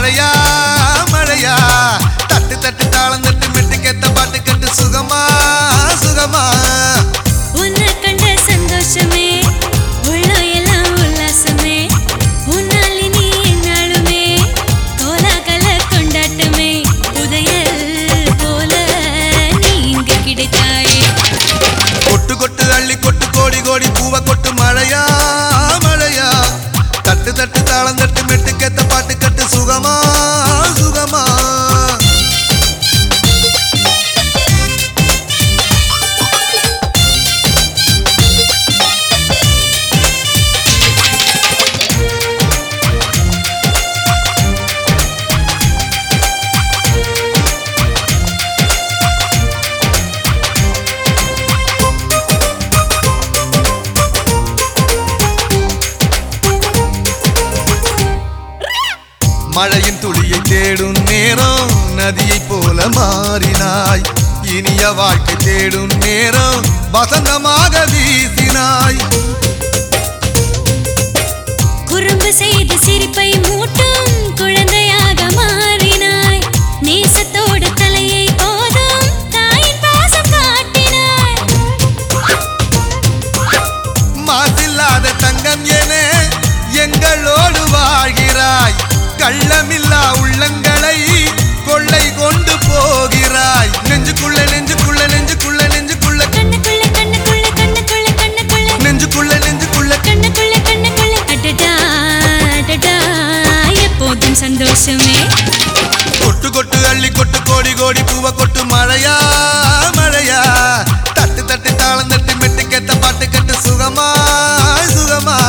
மழையா மழையா தட்டு தட்டு தாளம் தட்டு மெட்டு கெத்த பாட்டு கட்டு சுகமா சுகமா உன்னை கண்ட சந்தோஷமே உள்ளம் எல்லாம் உல்லாசமே உன்னால் இனி என்னாலுமே கோலாகல கொண்டாட்டமே புதையல் போல நீ இங்கு கிடைத்தாயே கொட்டு கொட்டு அள்ளி கொட்டு கோடி கோடி பூவ கொட்டு மழையா மழையா தட்டு தட்டு தாளம் தட்டு மெட்டு கெத்த பாட்டு கட்டு சுகமா சுகமா மழையின் துளியை தேடும் நேரம் நதியைப் போல மாறினாய் இனிய வாழ்க்கை தேடும் நேரம் வசந்தமாக வீசினாய் குறும்பு செய்து சிரிப்பை மூட்டும் குழந்தையாக மாறினாய் நேசத்தோடு தலையை போதும் தாயின் பாசம் காட்டினாய் மாசில்லாத தங்கம் என எங்களோடு வாழ்கிறாய் கள்ளமில்லா உள்ளங்களை கொள்ளை கொண்டு போகிறாய் நெஞ்சுக்குள்ள நெஞ்சுக்குள்ள நெஞ்சுக்குள்ள நெஞ்சுக்குள்ள கண்ணுக்குள்ள கண்ணுக்குள்ள கண்ணுக்குள்ள கண்ணுக்குள்ள நெஞ்சுக்குள்ள நெஞ்சுக்குள்ள கண்ணுக்குள்ள கண்ணுக்குள்ள அடடா அடடா எப்போதும் சந்தோஷமே கொட்டு கொட்டு அள்ளி கொட்டு கோடி கோடி பூவ கொட்டு மழையா மழையா தட்டு தட்டு தாளம் தட்டு மெட்டு கெத்த பாட்டு கட்டு சுகமா சுகமா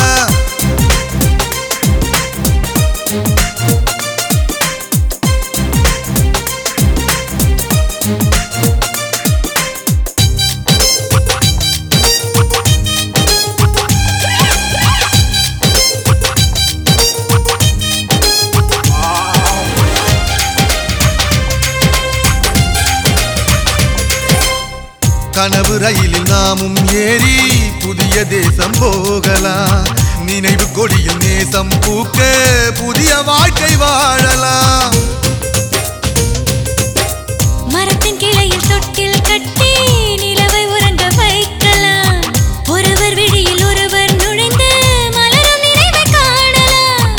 கனவு ரயிலில் நாமும் ஏறி புதிய தேசம் போகலாம் நினைவு கொடியில் நேசம் பூக்க புதிய வாழ்க்கை வாழலாம் மரத்தின் கிளையில் தொட்டில் கட்டி நிலவை உறங்க வைக்கலாம் ஒருவர் விழியில் ஒருவர் நுழைந்து மலரும் நிறைவை காணலாம்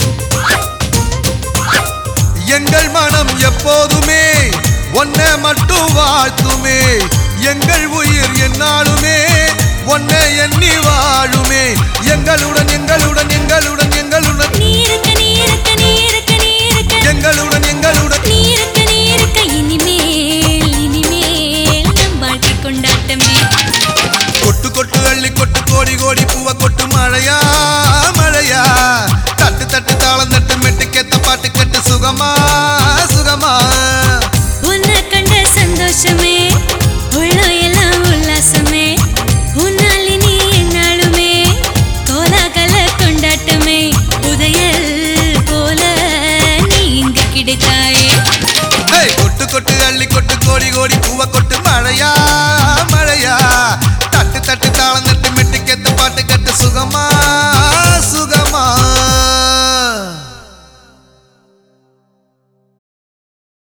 எங்கள் மனம் எப்போதுமே ஒன்ன மட்டும் வாழ்த்துமே எங்கள் உயிர் என்னாலுமே ஒன்னை எண்ணி வாழுமே எங்களுடன் எங்களுடன் எங்களுடன் எங்களுடன் நீ இருக்க நீ இருக்க நீ இருக்க நீ இருக்க எங்களுடன் எங்களுடன் நீ இருக்க நீ இருக்க இனிமேல் இனிமேல் நம் வாழ்க்கை கொண்டாட்டமே கொட்டு கொட்டு அள்ளி கொட்டு கோடி கோடி பூவ கொட்டு மழையா மழையா தட்டு தட்டு தாளம் தட்டு மெட்டு கெத்த பாட்டு கட்டு சுகமா சுகமா உன்னை கண்ட சந்தோஷமே